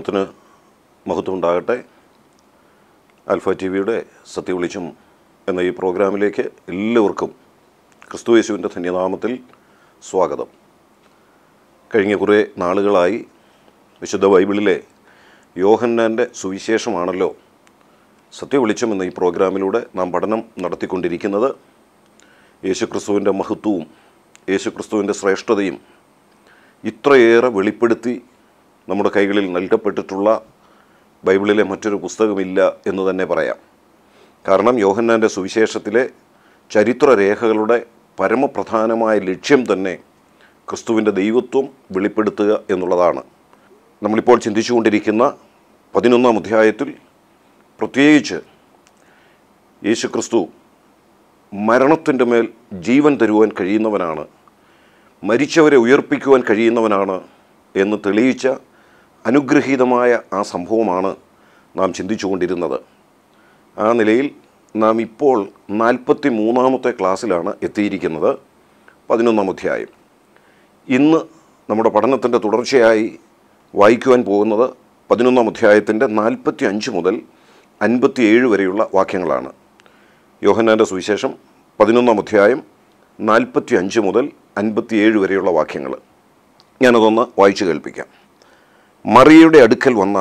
ദൈവനാമത്തിന് മഹത്വം ഉണ്ടാകട്ടെ ആൽഫ ടി വിയുടെ സത്യവിളിച്ചും എന്ന ഈ പ്രോഗ്രാമിലേക്ക് എല്ലാവർക്കും ക്രിസ്തു യേശുവിൻ്റെ ധന്യനാമത്തിൽ സ്വാഗതം കഴിഞ്ഞ കുറേ നാളുകളായി വിശുദ്ധ ബൈബിളിലെ യോഹന്നാൻ്റെ സുവിശേഷമാണല്ലോ സത്യവിളിച്ചം എന്ന ഈ പ്രോഗ്രാമിലൂടെ നാം പഠനം നടത്തിക്കൊണ്ടിരിക്കുന്നത് യേശുക്രിസ്തുവിൻ്റെ മഹത്വവും യേശുക്രിസ്തുവിൻ്റെ ശ്രേഷ്ഠതയും ഇത്രയേറെ വെളിപ്പെടുത്തി നമ്മുടെ കൈകളിൽ നൽകപ്പെട്ടിട്ടുള്ള ബൈബിളിലെ മറ്റൊരു പുസ്തകമില്ല എന്ന് തന്നെ പറയാം കാരണം യോഹന്നാൻ്റെ സുവിശേഷത്തിലെ ചരിത്രരേഖകളുടെ പരമപ്രധാനമായ ലക്ഷ്യം തന്നെ ക്രിസ്തുവിൻ്റെ ദൈവത്വം വെളിപ്പെടുത്തുക എന്നുള്ളതാണ് നമ്മളിപ്പോൾ ചിന്തിച്ചുകൊണ്ടിരിക്കുന്ന പതിനൊന്നാം അധ്യായത്തിൽ പ്രത്യേകിച്ച് യേശു ക്രിസ്തു മരണത്തിൻ്റെ മേൽ ജീവൻ തരുവാൻ കഴിയുന്നവനാണ് മരിച്ചവരെ ഉയർപ്പിക്കുവാൻ കഴിയുന്നവനാണ് എന്ന് തെളിയിച്ച അനുഗ്രഹീതമായ ആ സംഭവമാണ് നാം ചിന്തിച്ചുകൊണ്ടിരുന്നത് ആ നിലയിൽ നാം ഇപ്പോൾ നാൽപ്പത്തി മൂന്നാമത്തെ ക്ലാസ്സിലാണ് എത്തിയിരിക്കുന്നത് പതിനൊന്നാം അധ്യായം ഇന്ന് നമ്മുടെ പഠനത്തിൻ്റെ തുടർച്ചയായി വായിക്കുവാൻ പോകുന്നത് പതിനൊന്നാം അധ്യായത്തിൻ്റെ നാൽപ്പത്തി അഞ്ച് മുതൽ അൻപത്തിയേഴ് വരെയുള്ള വാക്യങ്ങളാണ് യോഹന്നാൻ്റെ സുവിശേഷം പതിനൊന്നാം അധ്യായം നാൽപ്പത്തി അഞ്ച് മുതൽ അൻപത്തിയേഴ് വരെയുള്ള വാക്യങ്ങൾ ഞാനതൊന്ന് വായിച്ചു കേൾപ്പിക്കാം മറിയയുടെ അടുക്കൽ വന്ന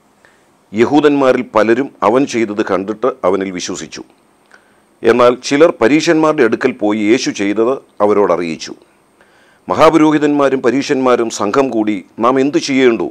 യഹൂദന്മാരിൽ പലരും അവൻ ചെയ്തത് കണ്ടിട്ട് അവനിൽ വിശ്വസിച്ചു എന്നാൽ ചിലർ പരീശന്മാരുടെ അടുക്കൽ പോയി യേശു ചെയ്തത് അവരോട് അറിയിച്ചു മഹാപുരോഹിതന്മാരും പരീശന്മാരും സംഘം കൂടി നാം എന്തു ചെയ്യേണ്ടു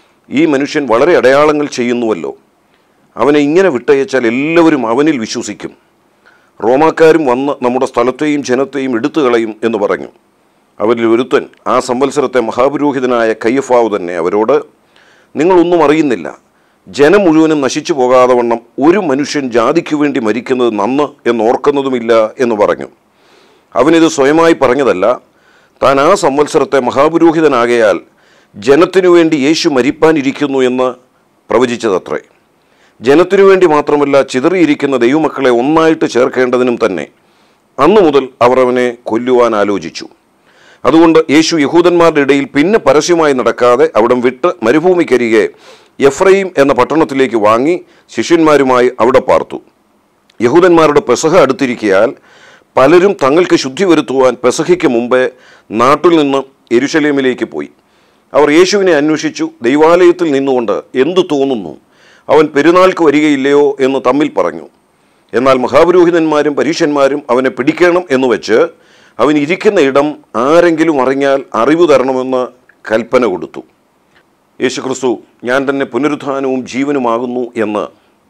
ഈ മനുഷ്യൻ വളരെ അടയാളങ്ങൾ ചെയ്യുന്നുവല്ലോ അവനെ ഇങ്ങനെ വിട്ടയച്ചാൽ എല്ലാവരും അവനിൽ വിശ്വസിക്കും റോമാക്കാരും വന്ന് നമ്മുടെ സ്ഥലത്തെയും ജനത്തെയും എടുത്തു കളയും എന്ന് പറഞ്ഞു അവരിൽ ഒരുത്തൻ ആ സംവത്സരത്തെ മഹാപുരോഹിതനായ കയ്യഫാവ് തന്നെ അവരോട് നിങ്ങളൊന്നും അറിയുന്നില്ല ജനം മുഴുവനും നശിച്ചു പോകാതെ വണ്ണം ഒരു മനുഷ്യൻ ജാതിക്കു വേണ്ടി മരിക്കുന്നത് നന്ന് എന്നോർക്കുന്നതുമില്ല എന്ന് പറഞ്ഞു അവനിത് സ്വയമായി പറഞ്ഞതല്ല താൻ ആ സംവത്സരത്തെ മഹാപുരോഹിതനാകയാൽ ജനത്തിനു വേണ്ടി യേശു മരിപ്പാനിരിക്കുന്നു എന്ന് പ്രവചിച്ചതത്രേ ജനത്തിനു വേണ്ടി മാത്രമല്ല ചിതറിയിരിക്കുന്ന ദൈവമക്കളെ ഒന്നായിട്ട് ചേർക്കേണ്ടതിനും തന്നെ അന്നു മുതൽ അവർ അവനെ കൊല്ലുവാൻ ആലോചിച്ചു അതുകൊണ്ട് യേശു യഹൂദന്മാരുടെ ഇടയിൽ പിന്നെ പരസ്യമായി നടക്കാതെ അവിടം വിട്ട് മരുഭൂമിക്കരികെ എഫ്രൈം എന്ന പട്ടണത്തിലേക്ക് വാങ്ങി ശിഷ്യന്മാരുമായി അവിടെ പാർത്തു യഹൂദന്മാരുടെ പെസഹ അടുത്തിരിക്കയാൽ പലരും തങ്ങൾക്ക് ശുദ്ധി വരുത്തുവാൻ പെസഹയ്ക്ക് മുമ്പേ നാട്ടിൽ നിന്ന് എരുശലേമിലേക്ക് പോയി അവർ യേശുവിനെ അന്വേഷിച്ചു ദൈവാലയത്തിൽ നിന്നുകൊണ്ട് എന്തു തോന്നുന്നു അവൻ പെരുന്നാൾക്ക് വരികയില്ലയോ എന്ന് തമ്മിൽ പറഞ്ഞു എന്നാൽ മഹാപുരോഹിതന്മാരും പരീക്ഷന്മാരും അവനെ പിടിക്കണം എന്ന് വെച്ച് അവൻ ഇരിക്കുന്ന ഇടം ആരെങ്കിലും അറിഞ്ഞാൽ അറിവ് തരണമെന്ന് കൽപ്പന കൊടുത്തു യേശുക്രിസ്തു ഞാൻ തന്നെ പുനരുത്ഥാനവും ജീവനുമാകുന്നു എന്ന്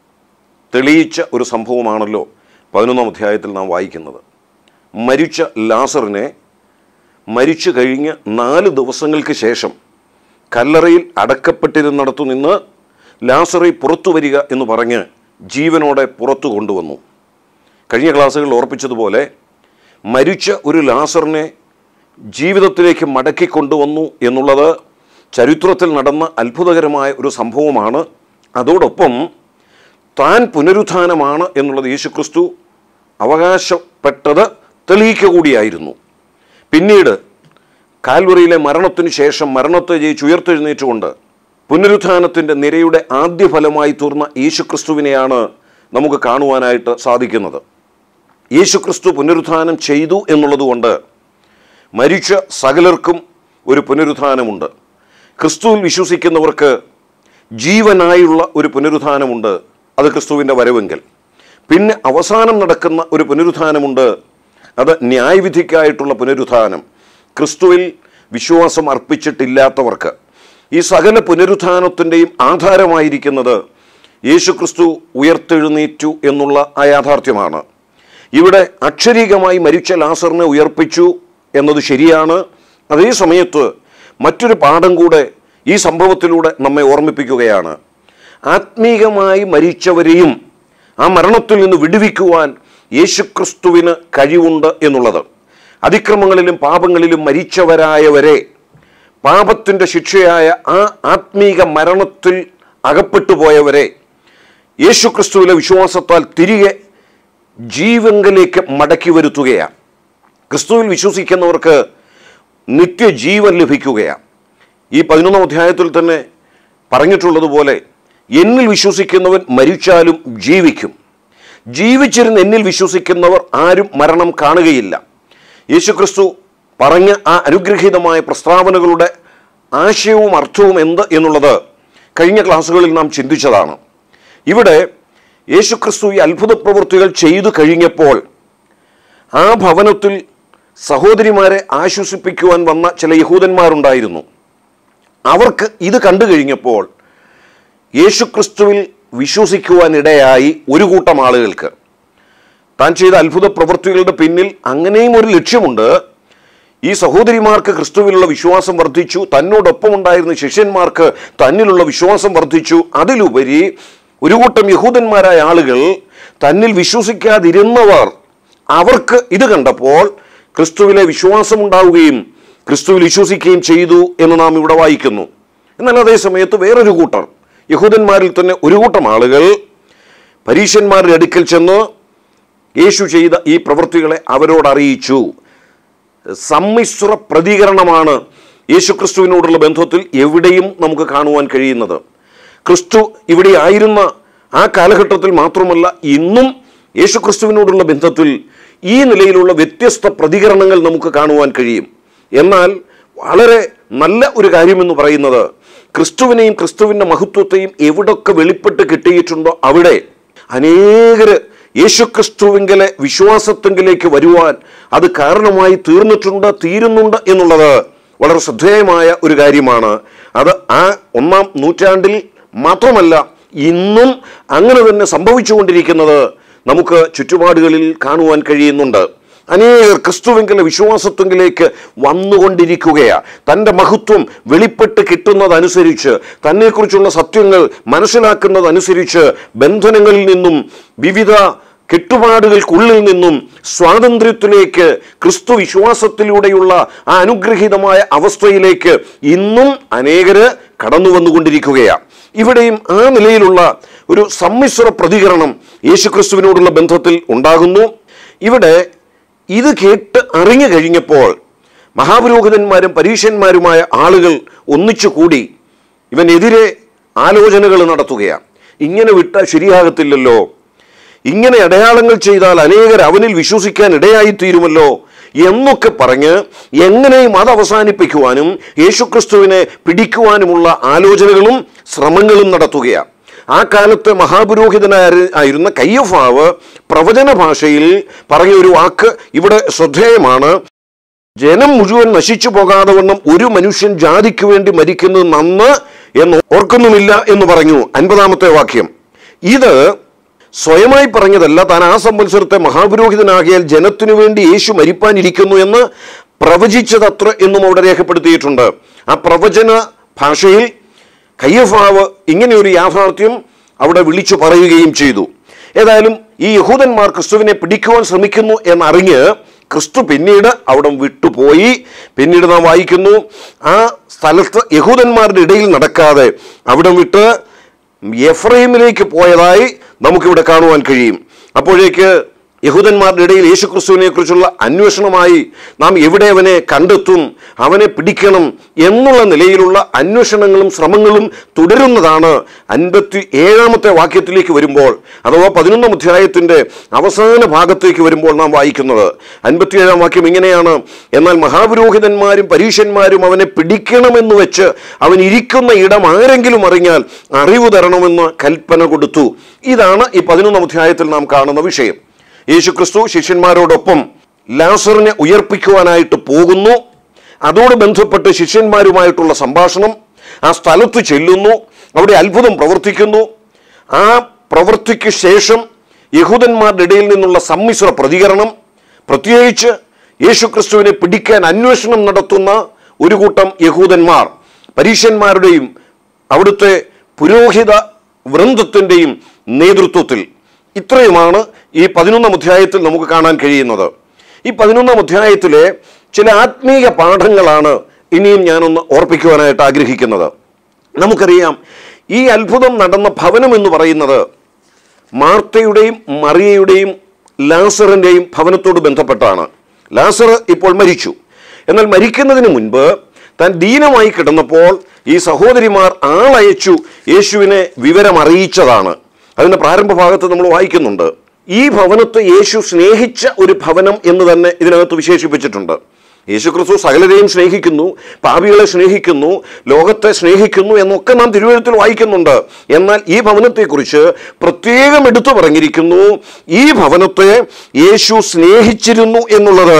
തെളിയിച്ച ഒരു സംഭവമാണല്ലോ പതിനൊന്നാം അധ്യായത്തിൽ നാം വായിക്കുന്നത് മരിച്ച ലാസറിനെ മരിച്ചു കഴിഞ്ഞ് നാല് ദിവസങ്ങൾക്ക് ശേഷം കല്ലറയിൽ അടക്കപ്പെട്ടിരുന്നിടത്തു നിന്ന് ലാസറി പുറത്തു വരിക എന്ന് പറഞ്ഞ് ജീവനോടെ പുറത്തു കൊണ്ടുവന്നു കഴിഞ്ഞ ക്ലാസ്സുകളിൽ ഓർപ്പിച്ചതുപോലെ മരിച്ച ഒരു ലാസറിനെ ജീവിതത്തിലേക്ക് മടക്കി കൊണ്ടുവന്നു എന്നുള്ളത് ചരിത്രത്തിൽ നടന്ന അത്ഭുതകരമായ ഒരു സംഭവമാണ് അതോടൊപ്പം താൻ പുനരുത്ഥാനമാണ് എന്നുള്ളത് യേശുക്രിസ്തു അവകാശപ്പെട്ടത് തെളിയിക്കുക കൂടിയായിരുന്നു പിന്നീട് കാൽവറിയിലെ മരണത്തിനു ശേഷം മരണത്തെ ജയിച്ച് ഉയർത്തെഴുന്നേറ്റുകൊണ്ട് പുനരുത്ഥാനത്തിൻ്റെ നിരയുടെ ആദ്യ ഫലമായി തീർന്ന യേശുക്രിസ്തുവിനെയാണ് നമുക്ക് കാണുവാനായിട്ട് സാധിക്കുന്നത് യേശുക്രിസ്തു പുനരുത്ഥാനം ചെയ്തു എന്നുള്ളതുകൊണ്ട് മരിച്ച സകലർക്കും ഒരു പുനരുത്ഥാനമുണ്ട് ക്രിസ്തുവിൽ വിശ്വസിക്കുന്നവർക്ക് ജീവനായുള്ള ഒരു പുനരുത്ഥാനമുണ്ട് അത് ക്രിസ്തുവിൻ്റെ വരവെങ്കിൽ പിന്നെ അവസാനം നടക്കുന്ന ഒരു പുനരുത്ഥാനമുണ്ട് അത് ന്യായവിധിക്കായിട്ടുള്ള പുനരുത്ഥാനം ക്രിസ്തുവിൽ വിശ്വാസം അർപ്പിച്ചിട്ടില്ലാത്തവർക്ക് ഈ സകല പുനരുത്ഥാനത്തിൻ്റെയും ആധാരമായിരിക്കുന്നത് യേശു ക്രിസ്തു ഉയർത്തെഴുന്നേറ്റു എന്നുള്ള ആ യാഥാർത്ഥ്യമാണ് ഇവിടെ അക്ഷരീകമായി മരിച്ച ലാസറിനെ ഉയർപ്പിച്ചു എന്നത് ശരിയാണ് അതേ സമയത്ത് മറ്റൊരു പാഠം കൂടെ ഈ സംഭവത്തിലൂടെ നമ്മെ ഓർമ്മിപ്പിക്കുകയാണ് ആത്മീകമായി മരിച്ചവരെയും ആ മരണത്തിൽ നിന്ന് വിടുവിക്കുവാൻ യേശുക്രിസ്തുവിന് കഴിവുണ്ട് എന്നുള്ളത് അതിക്രമങ്ങളിലും പാപങ്ങളിലും മരിച്ചവരായവരെ പാപത്തിൻ്റെ ശിക്ഷയായ ആ ആത്മീക മരണത്തിൽ അകപ്പെട്ടു പോയവരെ യേശുക്രിസ്തുവിലെ വിശ്വാസത്താൽ തിരികെ ജീവങ്കലേക്ക് മടക്കി വരുത്തുകയാണ് ക്രിസ്തുവിൽ വിശ്വസിക്കുന്നവർക്ക് നിത്യജീവൻ ലഭിക്കുകയാണ് ഈ പതിനൊന്നാം അധ്യായത്തിൽ തന്നെ പറഞ്ഞിട്ടുള്ളതുപോലെ എന്നിൽ വിശ്വസിക്കുന്നവൻ മരിച്ചാലും ജീവിക്കും ജീവിച്ചിരുന്ന് എന്നിൽ വിശ്വസിക്കുന്നവർ ആരും മരണം കാണുകയില്ല യേശുക്രിസ്തു പറഞ്ഞ ആ അനുഗ്രഹീതമായ പ്രസ്താവനകളുടെ ആശയവും അർത്ഥവും എന്ത് എന്നുള്ളത് കഴിഞ്ഞ ക്ലാസ്സുകളിൽ നാം ചിന്തിച്ചതാണ് ഇവിടെ യേശുക്രിസ്തു ഈ അത്ഭുത പ്രവൃത്തികൾ ചെയ്തു കഴിഞ്ഞപ്പോൾ ആ ഭവനത്തിൽ സഹോദരിമാരെ ആശ്വസിപ്പിക്കുവാൻ വന്ന ചില യഹൂദന്മാരുണ്ടായിരുന്നു അവർക്ക് ഇത് കണ്ടു കഴിഞ്ഞപ്പോൾ യേശുക്രിസ്തുവിൽ വിശ്വസിക്കുവാനിടയായി ഒരു കൂട്ടം ആളുകൾക്ക് താൻ ചെയ്ത അത്ഭുത പ്രവൃത്തികളുടെ പിന്നിൽ അങ്ങനെയും ഒരു ലക്ഷ്യമുണ്ട് ഈ സഹോദരിമാർക്ക് ക്രിസ്തുവിലുള്ള വിശ്വാസം വർദ്ധിച്ചു തന്നോടൊപ്പം ഉണ്ടായിരുന്ന ശിഷ്യന്മാർക്ക് തന്നിലുള്ള വിശ്വാസം വർദ്ധിച്ചു അതിലുപരി ഒരു കൂട്ടം യഹൂദന്മാരായ ആളുകൾ തന്നിൽ വിശ്വസിക്കാതിരുന്നവർ അവർക്ക് ഇത് കണ്ടപ്പോൾ ക്രിസ്തുവിലെ വിശ്വാസമുണ്ടാവുകയും ക്രിസ്തുവിൽ വിശ്വസിക്കുകയും ചെയ്തു എന്ന് നാം ഇവിടെ വായിക്കുന്നു എന്നാൽ അതേ സമയത്ത് വേറൊരു കൂട്ടർ യഹൂദന്മാരിൽ തന്നെ ഒരു കൂട്ടം ആളുകൾ പരീശന്മാരുടെ അടുക്കൽ ചെന്ന് യേശു ചെയ്ത ഈ പ്രവൃത്തികളെ അവരോട് അറിയിച്ചു സമ്മിശ്ര പ്രതികരണമാണ് യേശുക്രിസ്തുവിനോടുള്ള ബന്ധത്തിൽ എവിടെയും നമുക്ക് കാണുവാൻ കഴിയുന്നത് ക്രിസ്തു ഇവിടെ ആയിരുന്ന ആ കാലഘട്ടത്തിൽ മാത്രമല്ല ഇന്നും യേശുക്രിസ്തുവിനോടുള്ള ബന്ധത്തിൽ ഈ നിലയിലുള്ള വ്യത്യസ്ത പ്രതികരണങ്ങൾ നമുക്ക് കാണുവാൻ കഴിയും എന്നാൽ വളരെ നല്ല ഒരു കാര്യമെന്ന് പറയുന്നത് ക്രിസ്തുവിനെയും ക്രിസ്തുവിൻ്റെ മഹത്വത്തെയും എവിടൊക്കെ വെളിപ്പെട്ട് കിട്ടിയിട്ടുണ്ടോ അവിടെ അനേകര് യേശുക്രിസ്തുവിങ്കലെ വിശ്വാസത്തെങ്കിലേക്ക് വരുവാൻ അത് കാരണമായി തീർന്നിട്ടുണ്ട് തീരുന്നുണ്ട് എന്നുള്ളത് വളരെ ശ്രദ്ധേയമായ ഒരു കാര്യമാണ് അത് ആ ഒന്നാം നൂറ്റാണ്ടിൽ മാത്രമല്ല ഇന്നും അങ്ങനെ തന്നെ സംഭവിച്ചുകൊണ്ടിരിക്കുന്നത് നമുക്ക് ചുറ്റുപാടുകളിൽ കാണുവാൻ കഴിയുന്നുണ്ട് അനേകർ ക്രിസ്തുവെങ്കിലെ വിശ്വാസത്വങ്കിലേക്ക് വന്നുകൊണ്ടിരിക്കുകയാണ് തൻ്റെ മഹത്വം വെളിപ്പെട്ട് കിട്ടുന്നതനുസരിച്ച് തന്നെക്കുറിച്ചുള്ള സത്യങ്ങൾ മനസ്സിലാക്കുന്നതനുസരിച്ച് ബന്ധനങ്ങളിൽ നിന്നും വിവിധ കെട്ടുപാടുകൾക്കുള്ളിൽ നിന്നും സ്വാതന്ത്ര്യത്തിലേക്ക് ക്രിസ്തു വിശ്വാസത്തിലൂടെയുള്ള ആ അനുഗ്രഹീതമായ അവസ്ഥയിലേക്ക് ഇന്നും അനേകര് കടന്നു വന്നുകൊണ്ടിരിക്കുകയാണ് ഇവിടെയും ആ നിലയിലുള്ള ഒരു സമ്മിശ്ര പ്രതികരണം യേശുക്രിസ്തുവിനോടുള്ള ബന്ധത്തിൽ ഉണ്ടാകുന്നു ഇവിടെ ഇത് കേട്ട് അറിഞ്ഞു കഴിഞ്ഞപ്പോൾ മഹാപുരോഹിതന്മാരും പരീക്ഷന്മാരുമായ ആളുകൾ ഒന്നിച്ചു കൂടി ഇവനെതിരെ ആലോചനകൾ നടത്തുകയാണ് ഇങ്ങനെ വിട്ടാൽ ശരിയാകത്തില്ലല്ലോ ഇങ്ങനെ അടയാളങ്ങൾ ചെയ്താൽ അനേകർ അവനിൽ വിശ്വസിക്കാൻ ഇടയായി തീരുമല്ലോ എന്നൊക്കെ പറഞ്ഞ് എങ്ങനെയും അത് അവസാനിപ്പിക്കുവാനും യേശുക്രിസ്തുവിനെ പിടിക്കുവാനുമുള്ള ആലോചനകളും ശ്രമങ്ങളും നടത്തുകയാണ് ആ കാലത്ത് മഹാപുരോഹിതനായ ആയിരുന്ന കയ്യഫാവ് പ്രവചന ഭാഷയിൽ പറഞ്ഞ ഒരു വാക്ക് ഇവിടെ ശ്രദ്ധേയമാണ് ജനം മുഴുവൻ നശിച്ചു പോകാതെ വണ്ണം ഒരു മനുഷ്യൻ ജാതിക്ക് വേണ്ടി മരിക്കുന്നത് നന്ന് എന്ന് ഓർക്കുന്നുമില്ല എന്ന് പറഞ്ഞു അൻപതാമത്തെ വാക്യം ഇത് സ്വയമായി പറഞ്ഞതല്ല താൻ ആ സംവത്സരത്തെ മഹാപുരോഹിതനാകിയാൽ ജനത്തിനു വേണ്ടി യേശു മരിപ്പാനിരിക്കുന്നു എന്ന് പ്രവചിച്ചതത്ര എന്നും അവിടെ രേഖപ്പെടുത്തിയിട്ടുണ്ട് ആ പ്രവചന ഭാഷയിൽ കയ്യഫാവ് ഇങ്ങനെ ഒരു യാഥാർത്ഥ്യം അവിടെ വിളിച്ചു പറയുകയും ചെയ്തു ഏതായാലും ഈ യഹൂദന്മാർ ക്രിസ്തുവിനെ പിടിക്കുവാൻ ശ്രമിക്കുന്നു എന്നറിഞ്ഞ് ക്രിസ്തു പിന്നീട് അവിടെ വിട്ടുപോയി പിന്നീട് നാം വായിക്കുന്നു ആ സ്ഥലത്ത് യഹൂദന്മാരുടെ ഇടയിൽ നടക്കാതെ അവിടെ വിട്ട് എഫ്രൈമിലേക്ക് പോയതായി നമുക്കിവിടെ കാണുവാൻ കഴിയും അപ്പോഴേക്ക് യഹൂദന്മാരുടെ ഇടയിൽ യേശുക്രിസ്തുവിനെ കുറിച്ചുള്ള അന്വേഷണമായി നാം എവിടെ അവനെ കണ്ടെത്തും അവനെ പിടിക്കണം എന്നുള്ള നിലയിലുള്ള അന്വേഷണങ്ങളും ശ്രമങ്ങളും തുടരുന്നതാണ് അൻപത്തി ഏഴാമത്തെ വാക്യത്തിലേക്ക് വരുമ്പോൾ അഥവാ പതിനൊന്നാം അധ്യായത്തിൻ്റെ അവസാന ഭാഗത്തേക്ക് വരുമ്പോൾ നാം വായിക്കുന്നത് അൻപത്തിയേഴാം വാക്യം ഇങ്ങനെയാണ് എന്നാൽ മഹാപുരോഹിതന്മാരും പരീശന്മാരും അവനെ പിടിക്കണമെന്ന് വെച്ച് അവൻ ഇരിക്കുന്ന ഇടം ആരെങ്കിലും അറിഞ്ഞാൽ അറിവ് തരണമെന്ന് കൽപ്പന കൊടുത്തു ഇതാണ് ഈ പതിനൊന്നാം അധ്യായത്തിൽ നാം കാണുന്ന വിഷയം യേശുക്രിസ്തു ശിഷ്യന്മാരോടൊപ്പം ലാസറിനെ ഉയർപ്പിക്കുവാനായിട്ട് പോകുന്നു അതോട് ബന്ധപ്പെട്ട് ശിഷ്യന്മാരുമായിട്ടുള്ള സംഭാഷണം ആ സ്ഥലത്ത് ചെല്ലുന്നു അവിടെ അത്ഭുതം പ്രവർത്തിക്കുന്നു ആ പ്രവൃത്തിക്ക് ശേഷം യഹൂദന്മാരുടെ ഇടയിൽ നിന്നുള്ള സമ്മിശ്ര പ്രതികരണം പ്രത്യേകിച്ച് യേശുക്രിസ്തുവിനെ പിടിക്കാൻ അന്വേഷണം നടത്തുന്ന ഒരു കൂട്ടം യഹൂദന്മാർ പരീശന്മാരുടെയും അവിടുത്തെ പുരോഹിത വൃന്ദത്തിൻ്റെയും നേതൃത്വത്തിൽ ഇത്രയുമാണ് ഈ പതിനൊന്നാം അധ്യായത്തിൽ നമുക്ക് കാണാൻ കഴിയുന്നത് ഈ പതിനൊന്നാം അധ്യായത്തിലെ ചില ആത്മീയ പാഠങ്ങളാണ് ഇനിയും ഞാനൊന്ന് ഓർപ്പിക്കുവാനായിട്ട് ആഗ്രഹിക്കുന്നത് നമുക്കറിയാം ഈ അത്ഭുതം നടന്ന ഭവനം എന്ന് പറയുന്നത് മാർത്തയുടെയും മറിയയുടെയും ലാസറിൻ്റെയും ഭവനത്തോട് ബന്ധപ്പെട്ടാണ് ലാസർ ഇപ്പോൾ മരിച്ചു എന്നാൽ മരിക്കുന്നതിന് മുൻപ് താൻ ദീനമായി കിടന്നപ്പോൾ ഈ സഹോദരിമാർ ആളയച്ചു യേശുവിനെ വിവരം അറിയിച്ചതാണ് അതിന്റെ പ്രാരംഭ ഭാഗത്ത് നമ്മൾ വായിക്കുന്നുണ്ട് ഈ ഭവനത്തെ യേശു സ്നേഹിച്ച ഒരു ഭവനം എന്ന് തന്നെ ഇതിനകത്ത് വിശേഷിപ്പിച്ചിട്ടുണ്ട് യേശുക്രിസ്തു സകലരെയും സ്നേഹിക്കുന്നു പാപികളെ സ്നേഹിക്കുന്നു ലോകത്തെ സ്നേഹിക്കുന്നു എന്നൊക്കെ നാം തിരുവഴുത്തിൽ വായിക്കുന്നുണ്ട് എന്നാൽ ഈ ഭവനത്തെക്കുറിച്ച് പ്രത്യേകം എടുത്തു പറഞ്ഞിരിക്കുന്നു ഈ ഭവനത്തെ യേശു സ്നേഹിച്ചിരുന്നു എന്നുള്ളത്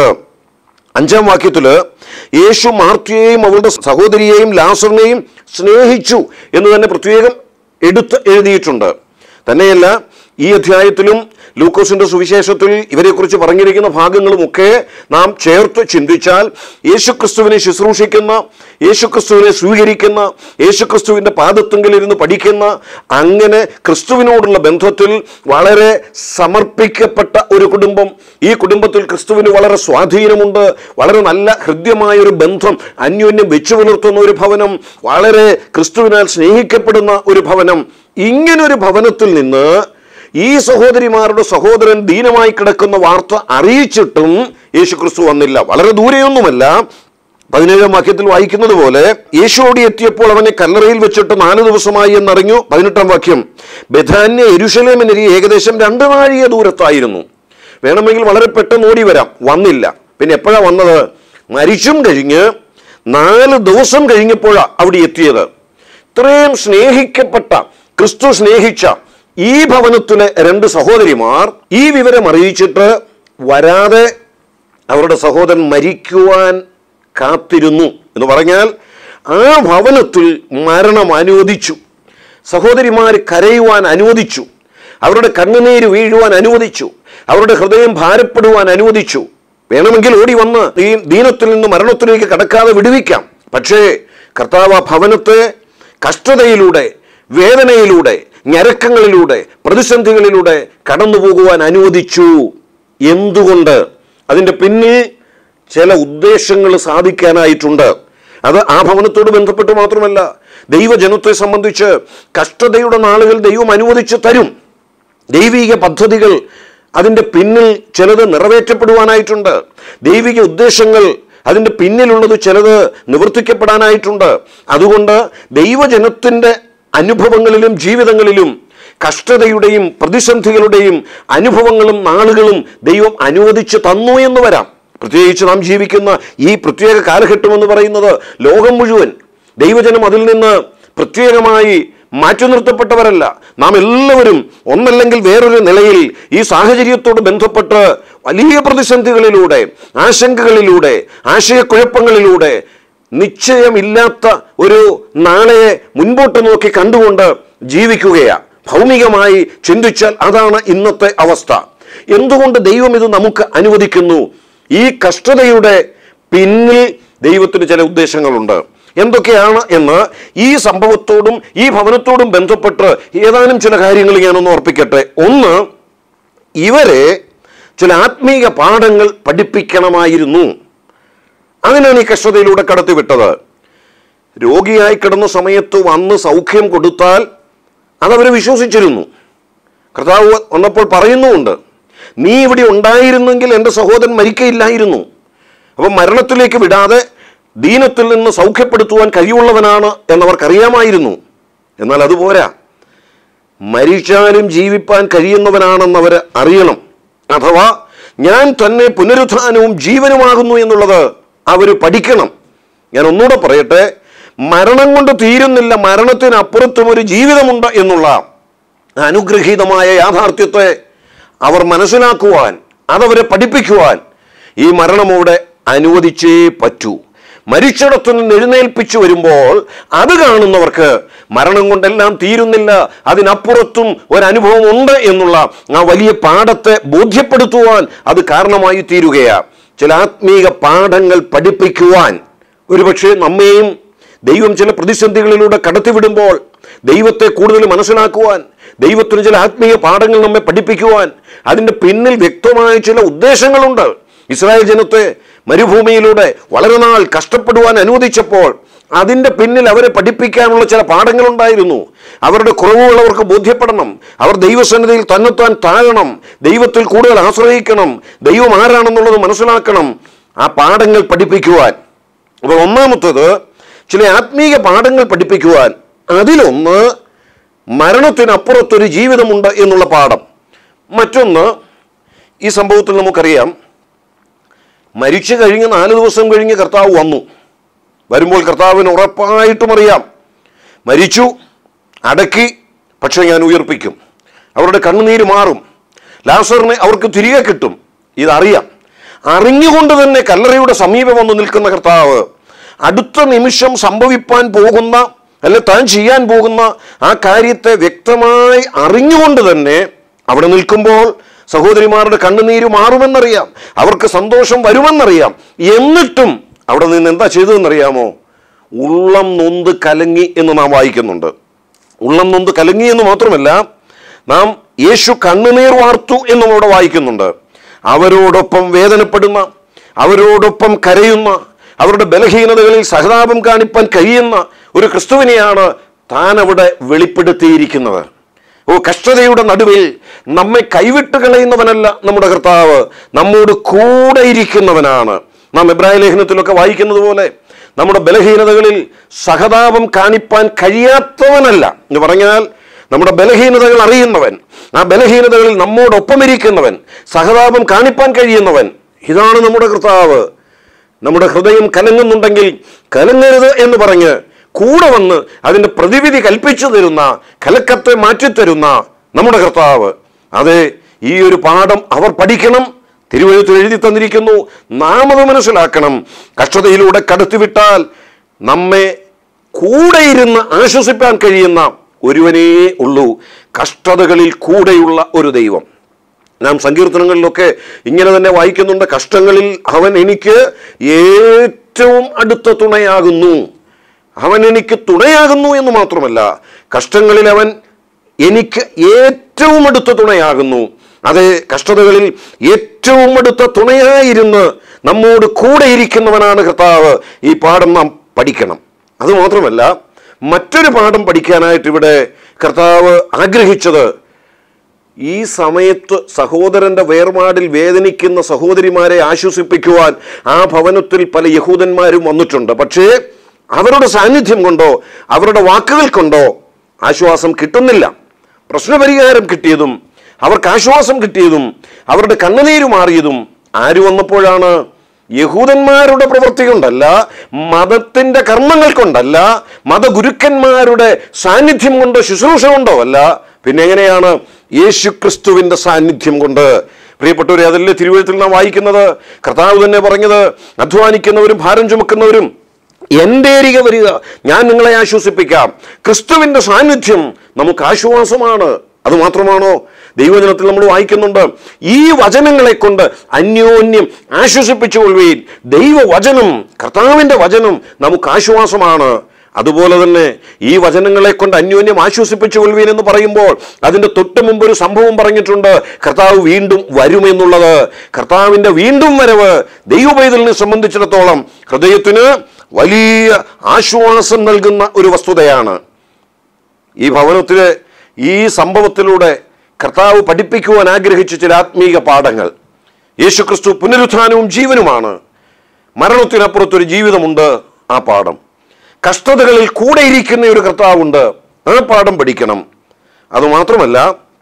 അഞ്ചാം വാക്യത്തില് യേശു മാർത്തിയെയും അവളുടെ സഹോദരിയെയും ലാസറിനെയും സ്നേഹിച്ചു എന്ന് തന്നെ പ്രത്യേകം എടുത്ത് എഴുതിയിട്ടുണ്ട് തന്നെയല്ല ഈ അധ്യായത്തിലും ലൂക്കോസിന്റെ സുവിശേഷത്തിൽ ഇവരെക്കുറിച്ച് പറഞ്ഞിരിക്കുന്ന ഭാഗങ്ങളുമൊക്കെ നാം ചേർത്ത് ചിന്തിച്ചാൽ യേശുക്രിസ്തുവിനെ ശുശ്രൂഷിക്കുന്ന യേശുക്രിസ്തുവിനെ സ്വീകരിക്കുന്ന യേശുക്രിസ്തുവിന്റെ പാദത്തെങ്കിൽ ഇരുന്ന് പഠിക്കുന്ന അങ്ങനെ ക്രിസ്തുവിനോടുള്ള ബന്ധത്തിൽ വളരെ സമർപ്പിക്കപ്പെട്ട ഒരു കുടുംബം ഈ കുടുംബത്തിൽ ക്രിസ്തുവിന് വളരെ സ്വാധീനമുണ്ട് വളരെ നല്ല ഹൃദ്യമായ ഒരു ബന്ധം അന്യോന്യം വെച്ചു പുലർത്തുന്ന ഒരു ഭവനം വളരെ ക്രിസ്തുവിനാൽ സ്നേഹിക്കപ്പെടുന്ന ഒരു ഭവനം ഇങ്ങനൊരു ഭവനത്തിൽ നിന്ന് ഈ സഹോദരിമാരുടെ സഹോദരൻ ദീനമായി കിടക്കുന്ന വാർത്ത അറിയിച്ചിട്ടും യേശു ക്രിസ്തു വന്നില്ല വളരെ ദൂരെയൊന്നുമല്ല പതിനേഴാം വാക്യത്തിൽ വായിക്കുന്നത് പോലെ യേശുവോട് എത്തിയപ്പോൾ അവനെ കല്ലറയിൽ വെച്ചിട്ട് നാല് ദിവസമായി എന്നറിഞ്ഞു പതിനെട്ടാം വാക്യം ബഥാന്യ എരുഷലേമിനരി ഏകദേശം രണ്ട് നാഴിക ദൂരത്തായിരുന്നു വേണമെങ്കിൽ വളരെ പെട്ടെന്ന് ഓടി വരാം വന്നില്ല പിന്നെ എപ്പോഴാ വന്നത് മരിച്ചും കഴിഞ്ഞ് നാല് ദിവസം കഴിഞ്ഞപ്പോഴാണ് അവിടെ എത്തിയത് ഇത്രയും സ്നേഹിക്കപ്പെട്ട ക്രിസ്തു സ്നേഹിച്ച ഈ ഭവനത്തിലെ രണ്ട് സഹോദരിമാർ ഈ വിവരം അറിയിച്ചിട്ട് വരാതെ അവരുടെ സഹോദരൻ മരിക്കുവാൻ കാത്തിരുന്നു എന്ന് പറഞ്ഞാൽ ആ ഭവനത്തിൽ മരണം അനുവദിച്ചു സഹോദരിമാർ കരയുവാൻ അനുവദിച്ചു അവരുടെ കണ്ണുനീര് വീഴുവാൻ അനുവദിച്ചു അവരുടെ ഹൃദയം ഭാരപ്പെടുവാൻ അനുവദിച്ചു വേണമെങ്കിൽ ഓടി വന്ന് ഈ ദീനത്തിൽ നിന്ന് മരണത്തിലേക്ക് കടക്കാതെ വിടുവിക്കാം പക്ഷേ കർത്താവ് ആ ഭവനത്തെ കഷ്ടതയിലൂടെ വേദനയിലൂടെ ഞരക്കങ്ങളിലൂടെ പ്രതിസന്ധികളിലൂടെ കടന്നു പോകുവാൻ അനുവദിച്ചു എന്തുകൊണ്ട് അതിൻ്റെ പിന്നിൽ ചില ഉദ്ദേശങ്ങൾ സാധിക്കാനായിട്ടുണ്ട് അത് ആ ഭവനത്തോട് ബന്ധപ്പെട്ട് മാത്രമല്ല ദൈവജനത്തെ സംബന്ധിച്ച് കഷ്ടതയുടെ നാളുകൾ ദൈവം അനുവദിച്ച് തരും ദൈവിക പദ്ധതികൾ അതിൻ്റെ പിന്നിൽ ചിലത് നിറവേറ്റപ്പെടുവാനായിട്ടുണ്ട് ദൈവിക ഉദ്ദേശങ്ങൾ അതിൻ്റെ പിന്നിലുള്ളത് ചിലത് നിവർത്തിക്കപ്പെടാനായിട്ടുണ്ട് അതുകൊണ്ട് ദൈവജനത്തിൻ്റെ അനുഭവങ്ങളിലും ജീവിതങ്ങളിലും കഷ്ടതയുടെയും പ്രതിസന്ധികളുടെയും അനുഭവങ്ങളും നാളുകളും ദൈവം അനുവദിച്ച് തന്നു എന്ന് വരാം പ്രത്യേകിച്ച് നാം ജീവിക്കുന്ന ഈ പ്രത്യേക കാലഘട്ടം എന്ന് പറയുന്നത് ലോകം മുഴുവൻ ദൈവജനം അതിൽ നിന്ന് പ്രത്യേകമായി മാറ്റി നിർത്തപ്പെട്ടവരല്ല നാം എല്ലാവരും ഒന്നല്ലെങ്കിൽ വേറൊരു നിലയിൽ ഈ സാഹചര്യത്തോട് ബന്ധപ്പെട്ട് വലിയ പ്രതിസന്ധികളിലൂടെ ആശങ്കകളിലൂടെ ആശയക്കുഴപ്പങ്ങളിലൂടെ നിശ്ചയമില്ലാത്ത ഒരു നാളെയെ മുൻപോട്ട് നോക്കി കണ്ടുകൊണ്ട് ജീവിക്കുകയാ ഭൗമികമായി ചിന്തിച്ചാൽ അതാണ് ഇന്നത്തെ അവസ്ഥ എന്തുകൊണ്ട് ദൈവം ഇത് നമുക്ക് അനുവദിക്കുന്നു ഈ കഷ്ടതയുടെ പിന്നിൽ ദൈവത്തിന് ചില ഉദ്ദേശങ്ങളുണ്ട് എന്തൊക്കെയാണ് എന്ന് ഈ സംഭവത്തോടും ഈ ഭവനത്തോടും ബന്ധപ്പെട്ട് ഏതാനും ചില കാര്യങ്ങൾ ഞാനൊന്ന് ഓർപ്പിക്കട്ടെ ഒന്ന് ഇവരെ ചില ആത്മീയ പാഠങ്ങൾ പഠിപ്പിക്കണമായിരുന്നു അതിനാണ് ഈ കഷ്ടതയിലൂടെ കടത്തിവിട്ടത് രോഗിയായി കിടന്ന സമയത്ത് വന്ന് സൗഖ്യം കൊടുത്താൽ അതവർ വിശ്വസിച്ചിരുന്നു കർത്താവ് വന്നപ്പോൾ പറയുന്നുമുണ്ട് നീ ഇവിടെ ഉണ്ടായിരുന്നെങ്കിൽ എൻ്റെ സഹോദരൻ മരിക്കയില്ലായിരുന്നു അപ്പം മരണത്തിലേക്ക് വിടാതെ ദീനത്തിൽ നിന്ന് സൗഖ്യപ്പെടുത്തുവാൻ കഴിവുള്ളവനാണ് എന്നവർക്കറിയാമായിരുന്നു എന്നാൽ അതുപോരാ മരിച്ചാലും ജീവിപ്പാൻ കഴിയുന്നവനാണെന്നവർ അറിയണം അഥവാ ഞാൻ തന്നെ പുനരുത്ഥാനവും ജീവനുമാകുന്നു എന്നുള്ളത് അവർ പഠിക്കണം ഞാൻ ഒന്നുകൂടെ പറയട്ടെ മരണം കൊണ്ട് തീരുന്നില്ല മരണത്തിനപ്പുറത്തും ഒരു ജീവിതമുണ്ട് എന്നുള്ള അനുഗ്രഹീതമായ യാഥാർത്ഥ്യത്തെ അവർ മനസ്സിലാക്കുവാൻ അതവരെ പഠിപ്പിക്കുവാൻ ഈ മരണം അവിടെ അനുവദിച്ചേ പറ്റൂ മരിച്ചിടത്തു നിന്ന് എഴുന്നേൽപ്പിച്ചു വരുമ്പോൾ അത് കാണുന്നവർക്ക് മരണം കൊണ്ടെല്ലാം തീരുന്നില്ല അതിനപ്പുറത്തും ഒരനുഭവം ഉണ്ട് എന്നുള്ള ആ വലിയ പാഠത്തെ ബോധ്യപ്പെടുത്തുവാൻ അത് കാരണമായി തീരുകയാണ് ചില ആത്മീക പാഠങ്ങൾ പഠിപ്പിക്കുവാൻ ഒരുപക്ഷെ നമ്മെയും ദൈവം ചില പ്രതിസന്ധികളിലൂടെ കടത്തിവിടുമ്പോൾ ദൈവത്തെ കൂടുതൽ മനസ്സിലാക്കുവാൻ ദൈവത്തിന് ചില ആത്മീയ പാഠങ്ങൾ നമ്മെ പഠിപ്പിക്കുവാൻ അതിൻ്റെ പിന്നിൽ വ്യക്തമായ ചില ഉദ്ദേശങ്ങളുണ്ട് ഇസ്രായേൽ ജനത്തെ മരുഭൂമിയിലൂടെ വളരെ നാൾ കഷ്ടപ്പെടുവാൻ അനുവദിച്ചപ്പോൾ അതിൻ്റെ പിന്നിൽ അവരെ പഠിപ്പിക്കാനുള്ള ചില പാഠങ്ങളുണ്ടായിരുന്നു അവരുടെ കുറവുകൾ അവർക്ക് ബോധ്യപ്പെടണം അവർ ദൈവസന്നിധിയിൽ തന്നെത്താൻ താഴണം ദൈവത്തിൽ കൂടുതൽ ആശ്രയിക്കണം ദൈവം ആരാണെന്നുള്ളത് മനസ്സിലാക്കണം ആ പാഠങ്ങൾ പഠിപ്പിക്കുവാൻ അപ്പോൾ ഒന്നാമത്തത് ചില ആത്മീയ പാഠങ്ങൾ പഠിപ്പിക്കുവാൻ അതിലൊന്ന് മരണത്തിനപ്പുറത്തൊരു ജീവിതമുണ്ട് എന്നുള്ള പാഠം മറ്റൊന്ന് ഈ സംഭവത്തിൽ നമുക്കറിയാം മരിച്ചു കഴിഞ്ഞ് നാല് ദിവസം കഴിഞ്ഞ് കർത്താവ് വന്നു വരുമ്പോൾ കർത്താവിന് ഉറപ്പായിട്ടും അറിയാം മരിച്ചു അടക്കി പക്ഷെ ഞാൻ ഉയർപ്പിക്കും അവരുടെ കണ്ണുനീര് മാറും ലാസറിനെ അവർക്ക് തിരികെ കിട്ടും ഇതറിയാം അറിഞ്ഞുകൊണ്ട് തന്നെ കല്ലറയുടെ സമീപം വന്ന് നിൽക്കുന്ന കർത്താവ് അടുത്ത നിമിഷം സംഭവിപ്പാൻ പോകുന്ന അല്ലെ താൻ ചെയ്യാൻ പോകുന്ന ആ കാര്യത്തെ വ്യക്തമായി അറിഞ്ഞുകൊണ്ട് തന്നെ അവിടെ നിൽക്കുമ്പോൾ സഹോദരിമാരുടെ കണ്ണുനീര് മാറുമെന്നറിയാം അവർക്ക് സന്തോഷം വരുമെന്നറിയാം എന്നിട്ടും അവിടെ നിന്ന് എന്താ ചെയ്തതെന്നറിയാമോ ഉള്ളം നൊന്ത് കലങ്ങി എന്ന് നാം വായിക്കുന്നുണ്ട് ഉള്ളം നൊന്ത് കലങ്ങി എന്ന് മാത്രമല്ല നാം യേശു കണ്ണുനീർ വാർത്തു എന്നും അവിടെ വായിക്കുന്നുണ്ട് അവരോടൊപ്പം വേദനപ്പെടുന്ന അവരോടൊപ്പം കരയുന്ന അവരുടെ ബലഹീനതകളിൽ സഹതാപം കാണിപ്പാൻ കഴിയുന്ന ഒരു ക്രിസ്തുവിനെയാണ് താൻ അവിടെ വെളിപ്പെടുത്തിയിരിക്കുന്നത് ഓ കഷ്ടതയുടെ നടുവിൽ നമ്മെ കൈവിട്ട് കളയുന്നവനല്ല നമ്മുടെ കർത്താവ് നമ്മോട് കൂടെ ഇരിക്കുന്നവനാണ് നാം എബ്രായ ലേഖനത്തിലൊക്കെ വായിക്കുന്നത് പോലെ നമ്മുടെ ബലഹീനതകളിൽ സഹതാപം കാണിപ്പാൻ കഴിയാത്തവനല്ല എന്ന് പറഞ്ഞാൽ നമ്മുടെ ബലഹീനതകൾ അറിയുന്നവൻ ആ ബലഹീനതകളിൽ നമ്മോടൊപ്പം ഇരിക്കുന്നവൻ സഹതാപം കാണിപ്പാൻ കഴിയുന്നവൻ ഇതാണ് നമ്മുടെ കർത്താവ് നമ്മുടെ ഹൃദയം കലങ്ങുന്നുണ്ടെങ്കിൽ കലങ്ങരുത് എന്ന് പറഞ്ഞ് കൂടെ വന്ന് അതിൻ്റെ പ്രതിവിധി കൽപ്പിച്ചു തരുന്ന കലക്കത്തെ മാറ്റിത്തരുന്ന നമ്മുടെ കർത്താവ് അതെ ഈ ഒരു പാഠം അവർ പഠിക്കണം തിരുവഴുത്തിൽ എഴുതി തന്നിരിക്കുന്നു നാം അത് മനസ്സിലാക്കണം കഷ്ടതയിലൂടെ കടത്തിവിട്ടാൽ നമ്മെ കൂടെ ഇരുന്ന് ആശ്വസിപ്പാൻ കഴിയുന്ന ഒരുവനേ ഉള്ളൂ കഷ്ടതകളിൽ കൂടെയുള്ള ഒരു ദൈവം നാം സങ്കീർത്തനങ്ങളിലൊക്കെ ഇങ്ങനെ തന്നെ വായിക്കുന്നുണ്ട് കഷ്ടങ്ങളിൽ അവൻ എനിക്ക് ഏറ്റവും അടുത്ത തുണയാകുന്നു അവൻ എനിക്ക് തുണയാകുന്നു എന്ന് മാത്രമല്ല കഷ്ടങ്ങളിൽ അവൻ എനിക്ക് ഏറ്റവും അടുത്ത തുണയാകുന്നു അതെ കഷ്ടതകളിൽ ഏറ്റവും അടുത്ത തുണയായിരുന്ന് നമ്മോട് കൂടെ ഇരിക്കുന്നവനാണ് കർത്താവ് ഈ പാഠം നാം പഠിക്കണം അതുമാത്രമല്ല മറ്റൊരു പാഠം പഠിക്കാനായിട്ട് ഇവിടെ കർത്താവ് ആഗ്രഹിച്ചത് ഈ സമയത്ത് സഹോദരന്റെ വേർപാടിൽ വേദനിക്കുന്ന സഹോദരിമാരെ ആശ്വസിപ്പിക്കുവാൻ ആ ഭവനത്തിൽ പല യഹൂദന്മാരും വന്നിട്ടുണ്ട് പക്ഷേ അവരുടെ സാന്നിധ്യം കൊണ്ടോ അവരുടെ വാക്കുകൾ കൊണ്ടോ ആശ്വാസം കിട്ടുന്നില്ല പ്രശ്നപരിഹാരം കിട്ടിയതും അവർക്ക് ആശ്വാസം കിട്ടിയതും അവരുടെ കണ്ണുനീര് മാറിയതും ആര് വന്നപ്പോഴാണ് യഹൂദന്മാരുടെ പ്രവൃത്തി കൊണ്ടല്ല മതത്തിന്റെ കർമ്മങ്ങൾ കൊണ്ടല്ല മതഗുരുക്കന്മാരുടെ സാന്നിധ്യം കൊണ്ടോ ശുശ്രൂഷ കൊണ്ടോ അല്ല പിന്നെ എങ്ങനെയാണ് യേശു ക്രിസ്തുവിന്റെ സാന്നിധ്യം കൊണ്ട് പ്രിയപ്പെട്ടവരെ അതല്ലേ തിരുവഴുത്തിൽ നാം വായിക്കുന്നത് കർത്താവ് തന്നെ പറഞ്ഞത് അധ്വാനിക്കുന്നവരും ഭാരം ചുമക്കുന്നവരും എൻ്റെ അരികെ വരിക ഞാൻ നിങ്ങളെ ആശ്വസിപ്പിക്കാം ക്രിസ്തുവിന്റെ സാന്നിധ്യം നമുക്ക് ആശ്വാസമാണ് അത് മാത്രമാണോ ദൈവജനത്തിൽ നമ്മൾ വായിക്കുന്നുണ്ട് ഈ വചനങ്ങളെ കൊണ്ട് അന്യോന്യം ആശ്വസിപ്പിച്ചുകൊള്ളുകയും ദൈവവചനം കർത്താവിന്റെ വചനം നമുക്ക് ആശ്വാസമാണ് അതുപോലെ തന്നെ ഈ വചനങ്ങളെ കൊണ്ട് അന്യോന്യം ആശ്വസിപ്പിച്ചുകൊള്ളുവീൻ എന്ന് പറയുമ്പോൾ അതിന്റെ തൊട്ട് മുമ്പ് ഒരു സംഭവം പറഞ്ഞിട്ടുണ്ട് കർത്താവ് വീണ്ടും വരുമെന്നുള്ളത് കർത്താവിന്റെ വീണ്ടും വരവ് ദൈവപൈതലിനെ സംബന്ധിച്ചിടത്തോളം ഹൃദയത്തിന് വലിയ ആശ്വാസം നൽകുന്ന ഒരു വസ്തുതയാണ് ഈ ഭവനത്തിലെ ഈ സംഭവത്തിലൂടെ കർത്താവ് പഠിപ്പിക്കുവാൻ ആഗ്രഹിച്ച ചില ആത്മീക പാഠങ്ങൾ യേശുക്രിസ്തു പുനരുത്ഥാനവും ജീവനുമാണ് മരണത്തിനപ്പുറത്തൊരു ജീവിതമുണ്ട് ആ പാഠം കഷ്ടതകളിൽ കൂടെ ഇരിക്കുന്ന ഒരു കർത്താവുണ്ട് ആ പാഠം പഠിക്കണം അതുമാത്രമല്ല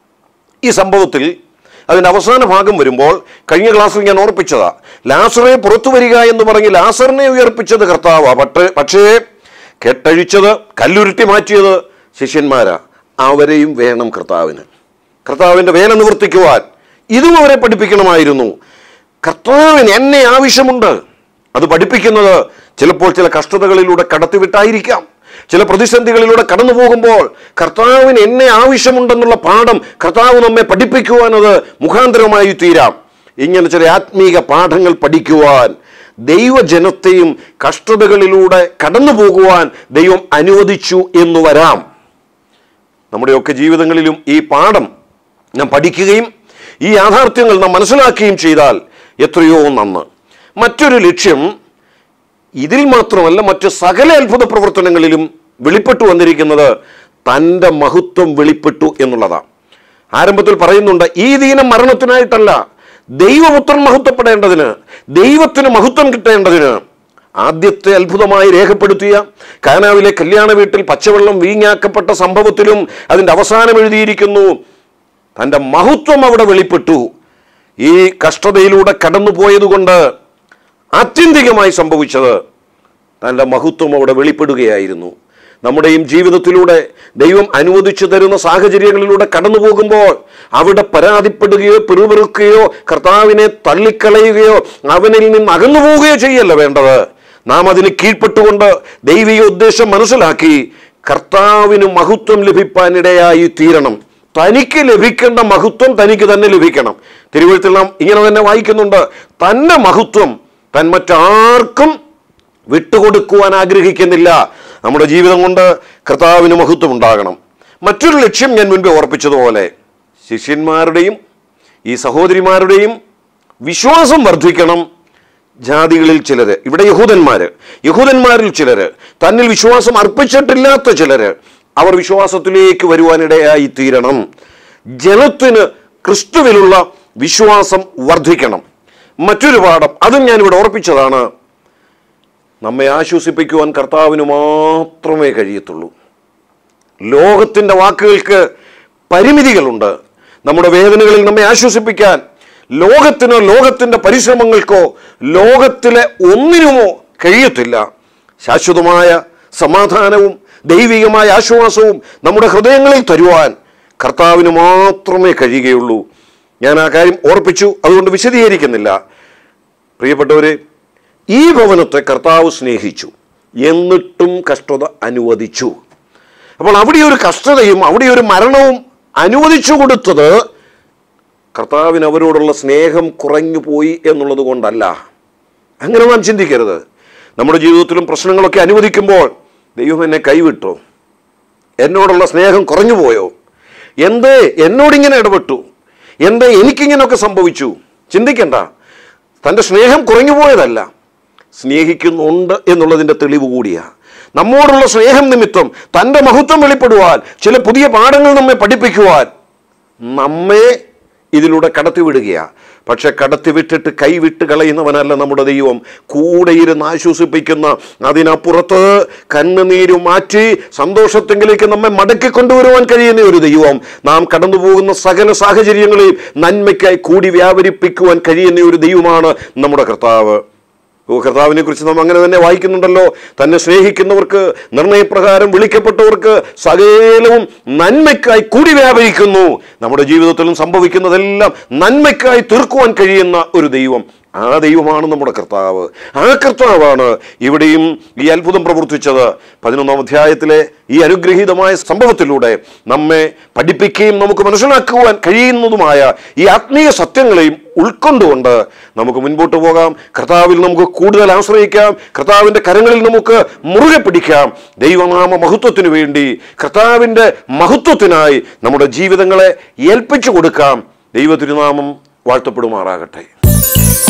ഈ സംഭവത്തിൽ അതിൻ്റെ അവസാന ഭാഗം വരുമ്പോൾ കഴിഞ്ഞ ക്ലാസ്സിൽ ഞാൻ ഓർപ്പിച്ചതാ ലാസറെ പുറത്തു വരിക എന്ന് പറഞ്ഞ് ലാസറിനെ ഉയർപ്പിച്ചത് കർത്താവാ പക്ഷേ പക്ഷേ കെട്ടഴിച്ചത് കല്ലുരുട്ടി മാറ്റിയത് ശിഷ്യന്മാരാ അവരെയും വേണം കർത്താവിന് കർത്താവിൻ്റെ വേല നിവർത്തിക്കുവാൻ ഇതും അവരെ പഠിപ്പിക്കണമായിരുന്നു കർത്താവിന് എന്നെ ആവശ്യമുണ്ട് അത് പഠിപ്പിക്കുന്നത് ചിലപ്പോൾ ചില കഷ്ടതകളിലൂടെ കടത്തിവിട്ടായിരിക്കാം ചില പ്രതിസന്ധികളിലൂടെ കടന്നു പോകുമ്പോൾ കർത്താവിന് എന്നെ ആവശ്യമുണ്ടെന്നുള്ള പാഠം കർത്താവ് നമ്മെ പഠിപ്പിക്കുവാൻ അത് മുഖാന്തരമായി തീരാം ഇങ്ങനെ ചില ആത്മീക പാഠങ്ങൾ പഠിക്കുവാൻ ദൈവജനത്തെയും കഷ്ടതകളിലൂടെ കടന്നു പോകുവാൻ ദൈവം അനുവദിച്ചു എന്ന് വരാം നമ്മുടെയൊക്കെ ജീവിതങ്ങളിലും ഈ പാഠം നാം പഠിക്കുകയും ഈ യാഥാർത്ഥ്യങ്ങൾ നാം മനസ്സിലാക്കുകയും ചെയ്താൽ എത്രയോ നന്ന് മറ്റൊരു ലക്ഷ്യം ഇതിൽ മാത്രമല്ല മറ്റ് സകല അത്ഭുത പ്രവർത്തനങ്ങളിലും വെളിപ്പെട്ടു വന്നിരിക്കുന്നത് തൻ്റെ മഹത്വം വെളിപ്പെട്ടു എന്നുള്ളതാണ് ആരംഭത്തിൽ പറയുന്നുണ്ട് ഈ ദീനം മരണത്തിനായിട്ടല്ല ദൈവപുത്രൻ മഹത്വപ്പെടേണ്ടതിന് ദൈവത്തിന് മഹത്വം കിട്ടേണ്ടതിന് ആദ്യത്തെ അത്ഭുതമായി രേഖപ്പെടുത്തിയ കാനാവിലെ കല്യാണ വീട്ടിൽ പച്ചവെള്ളം വീഞ്ഞാക്കപ്പെട്ട സംഭവത്തിലും അതിൻ്റെ അവസാനം എഴുതിയിരിക്കുന്നു തൻ്റെ മഹത്വം അവിടെ വെളിപ്പെട്ടു ഈ കഷ്ടതയിലൂടെ കടന്നുപോയതുകൊണ്ട് ആത്യന്തികമായി സംഭവിച്ചത് തൻ്റെ മഹത്വം അവിടെ വെളിപ്പെടുകയായിരുന്നു നമ്മുടെയും ജീവിതത്തിലൂടെ ദൈവം അനുവദിച്ചു തരുന്ന സാഹചര്യങ്ങളിലൂടെ കടന്നു പോകുമ്പോൾ അവിടെ പരാതിപ്പെടുകയോ പിറുപിറുക്കുകയോ കർത്താവിനെ തള്ളിക്കളയുകയോ അവനിൽ നിന്ന് അകന്നു പോവുകയോ ചെയ്യല്ല വേണ്ടത് നാം അതിന് കീഴ്പ്പെട്ടുകൊണ്ട് ദൈവിക ഉദ്ദേശം മനസ്സിലാക്കി കർത്താവിന് മഹത്വം ലഭിപ്പാനിടയായി തീരണം തനിക്ക് ലഭിക്കേണ്ട മഹത്വം തനിക്ക് തന്നെ ലഭിക്കണം തിരുവഴുത്തിൽ നാം ഇങ്ങനെ തന്നെ വായിക്കുന്നുണ്ട് തൻ്റെ മഹത്വം തൻ മറ്റാർക്കും വിട്ടുകൊടുക്കുവാൻ ആഗ്രഹിക്കുന്നില്ല നമ്മുടെ ജീവിതം കൊണ്ട് കർത്താവിന് മഹത്വം ഉണ്ടാകണം മറ്റൊരു ലക്ഷ്യം ഞാൻ മുൻപ് ഓർപ്പിച്ചതുപോലെ ശിഷ്യന്മാരുടെയും ഈ സഹോദരിമാരുടെയും വിശ്വാസം വർദ്ധിക്കണം ജാതികളിൽ ചിലര് ഇവിടെ യഹൂദന്മാര് യഹൂദന്മാരിൽ ചിലര് തന്നിൽ വിശ്വാസം അർപ്പിച്ചിട്ടില്ലാത്ത ചിലര് അവർ വിശ്വാസത്തിലേക്ക് വരുവാനിടയായി തീരണം ജനത്തിന് ക്രിസ്തുവിലുള്ള വിശ്വാസം വർദ്ധിക്കണം മറ്റൊരു പാഠം അതും ഞാനിവിടെ ഓർപ്പിച്ചതാണ് നമ്മെ ആശ്വസിപ്പിക്കുവാൻ കർത്താവിന് മാത്രമേ കഴിയത്തുള്ളൂ ലോകത്തിൻ്റെ വാക്കുകൾക്ക് പരിമിതികളുണ്ട് നമ്മുടെ വേദനകളിൽ നമ്മെ ആശ്വസിപ്പിക്കാൻ ലോകത്തിനോ ലോകത്തിൻ്റെ പരിശ്രമങ്ങൾക്കോ ലോകത്തിലെ ഒന്നിനുമോ കഴിയത്തില്ല ശാശ്വതമായ സമാധാനവും ദൈവികമായ ആശ്വാസവും നമ്മുടെ ഹൃദയങ്ങളിൽ തരുവാൻ കർത്താവിന് മാത്രമേ കഴിയുകയുള്ളൂ ഞാൻ ആ കാര്യം ഓർപ്പിച്ചു അതുകൊണ്ട് വിശദീകരിക്കുന്നില്ല പ്രിയപ്പെട്ടവരെ ഈ ഭവനത്തെ കർത്താവ് സ്നേഹിച്ചു എന്നിട്ടും കഷ്ടത അനുവദിച്ചു അപ്പോൾ അവിടെ ഒരു കഷ്ടതയും അവിടെ ഒരു മരണവും അനുവദിച്ചു കൊടുത്തത് കർത്താവിന് അവരോടുള്ള സ്നേഹം കുറഞ്ഞു പോയി എന്നുള്ളത് കൊണ്ടല്ല അങ്ങനെ നാം ചിന്തിക്കരുത് നമ്മുടെ ജീവിതത്തിലും പ്രശ്നങ്ങളൊക്കെ അനുവദിക്കുമ്പോൾ ദൈവം എന്നെ കൈവിട്ടോ എന്നോടുള്ള സ്നേഹം കുറഞ്ഞു പോയോ എന്തേ എന്നോടിങ്ങനെ ഇടപെട്ടു എന്തേ എനിക്കിങ്ങനെയൊക്കെ സംഭവിച്ചു ചിന്തിക്കണ്ട തൻ്റെ സ്നേഹം കുറഞ്ഞു പോയതല്ല സ്നേഹിക്കുന്നുണ്ട് എന്നുള്ളതിൻ്റെ തെളിവ് കൂടിയാണ് നമ്മോടുള്ള സ്നേഹം നിമിത്തം തൻ്റെ മഹത്വം വെളിപ്പെടുവാൻ ചില പുതിയ പാഠങ്ങൾ നമ്മെ പഠിപ്പിക്കുവാൻ നമ്മെ ഇതിലൂടെ കടത്തിവിടുകയാണ് പക്ഷെ കടത്തിവിട്ടിട്ട് കൈവിട്ട് കളയുന്നവനല്ല നമ്മുടെ ദൈവം കൂടെ ഇരുന്ന് ആശ്വസിപ്പിക്കുന്ന അതിനപ്പുറത്ത് കണ്ണുനീര് മാറ്റി സന്തോഷത്തെങ്കിലേക്ക് നമ്മെ മടക്കി കൊണ്ടുവരുവാൻ കഴിയുന്ന ഒരു ദൈവം നാം കടന്നു പോകുന്ന സകല സാഹചര്യങ്ങളെയും നന്മയ്ക്കായി കൂടി വ്യാപരിപ്പിക്കുവാൻ കഴിയുന്ന ഒരു ദൈവമാണ് നമ്മുടെ കർത്താവ് ഓ കർത്താവിനെ കുറിച്ച് നാം അങ്ങനെ തന്നെ വായിക്കുന്നുണ്ടല്ലോ തന്നെ സ്നേഹിക്കുന്നവർക്ക് നിർണയപ്രകാരം വിളിക്കപ്പെട്ടവർക്ക് സകലവും നന്മയ്ക്കായി കൂടി വ്യാപരിക്കുന്നു നമ്മുടെ ജീവിതത്തിലും സംഭവിക്കുന്നതെല്ലാം നന്മയ്ക്കായി തീർക്കുവാൻ കഴിയുന്ന ഒരു ദൈവം ആ ദൈവമാണ് നമ്മുടെ കർത്താവ് ആ കർത്താവാണ് ഇവിടെയും ഈ അത്ഭുതം പ്രവർത്തിച്ചത് പതിനൊന്നാം അധ്യായത്തിലെ ഈ അനുഗ്രഹീതമായ സംഭവത്തിലൂടെ നമ്മെ പഠിപ്പിക്കുകയും നമുക്ക് മനസ്സിലാക്കുവാൻ കഴിയുന്നതുമായ ഈ ആത്മീയ സത്യങ്ങളെയും ഉൾക്കൊണ്ടുകൊണ്ട് നമുക്ക് മുൻപോട്ട് പോകാം കർത്താവിൽ നമുക്ക് കൂടുതൽ ആശ്രയിക്കാം കർത്താവിൻ്റെ കരങ്ങളിൽ നമുക്ക് മുറുകെ പിടിക്കാം ദൈവനാമ മഹത്വത്തിനു വേണ്ടി കർത്താവിൻ്റെ മഹത്വത്തിനായി നമ്മുടെ ജീവിതങ്ങളെ ഏൽപ്പിച്ചു കൊടുക്കാം ദൈവ തിരുനാമം വാഴ്ത്തപ്പെടുമാറാകട്ടെ